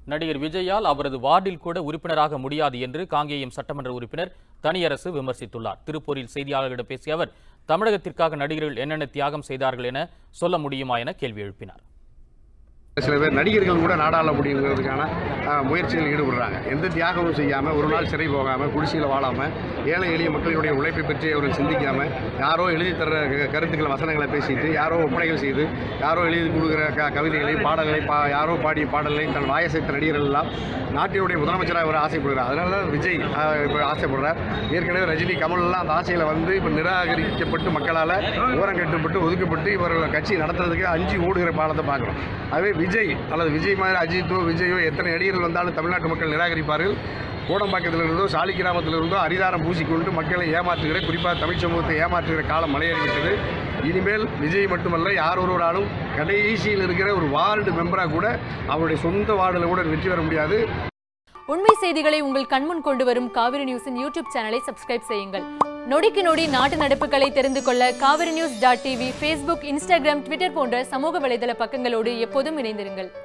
நடிகர் விஜயால் அவரது வார்டில் கூட உறுப்பினராக முடியாது என்று காங்கேயம் சட்டமன்ற உறுப்பினர் தனியரசு விமர்சித்துள்ளார் திருப்பூரில் செய்தியாளர்களிடம் பேசிய அவர் தமிழகத்திற்காக நடிகர்கள் என்னென்ன தியாகம் செய்தார்கள் என சொல்ல முடியுமா என கேள்வி எழுப்பினார் சில பேர் நடிகர்கள் கூட நாடாள முடியுங்கிறதுக்கான அஹ், முயற்சியில் ஈடுபடுறாங்க எந்த தியாகமும் செய்யாமல் ஒரு நாள் சிறை போகாமல் குடிசையில் வாழாமல் ஏழை எளிய மக்களுடைய உழைப்பை பற்றி அவர்கள் சிந்திக்காமல் யாரோ எழுதி தர்ற க- கருத்துக்களை வசனங்களை பேசிட்டு யாரோ ஒப்பனைகள் செய்து யாரோ எழுதி கொடுக்குற க கவிதைகளை பாடல்களை பா யாரோ பாடிய பாடல்களை தன் வாயசைத்த நடிகர்கள் எல்லாம் நாட்டினுடைய முதலமைச்சராக இவர் ஆசைப்படுகிறார் அதனால தான் விஜய் அஹ், இப்போ ஆசைப்படுறார் ஏற்கனவே ரஜினி கமல் எல்லாம் அந்த ஆசையில் வந்து இப்போ நிராகரிக்கப்பட்டு மக்களால் ஓரம் கட்டுப்பட்டு ஒதுக்கப்பட்டு இவர்கள் கட்சி நடத்துறதுக்கு அஞ்சு ஓடுகிற பாலத்தை பார்க்குறோம் அதுவே விஜய் அல்லது விஜய் மாதிரி அஜித்தோ விஜயோ எத்தனை நடிகர்கள் வந்தாலும் தமிழ்நாட்டு மக்கள் நிராகரிப்பார்கள் கோடம்பாக்கத்திலிருந்தோ சாலி கிராமத்திலிருந்தோ அரிதாரம் பூசிக்கொண்டு மக்களை ஏமாற்றுகிற குறிப்பாக தமிழ் சமூகத்தை ஏமாற்றுகிற காலம் மலையேறிவிட்டது இனிமேல் விஜய் மட்டுமல்ல யார் ஒருவராலும் கடைசியில் இருக்கிற ஒரு வார்டு மெம்பராக கூட அவருடைய சொந்த வார்டில் கூட வெற்றி பெற முடியாது உண்மை செய்திகளை உங்கள் கண்முன் கொண்டு வரும் காவிரி நியூஸின் யூடியூப் சேனலை சப்ஸ்கிரைப் செய்யுங்கள் நொடிக்கு நொடி நாட்டு நடப்புகளை தெரிந்து கொள்ள Kaveri news dot TV Facebook Instagram Twitter போன்ற சமூக வலைதள பக்கங்களோடு எப்போதும் இணைந்திருங்கள்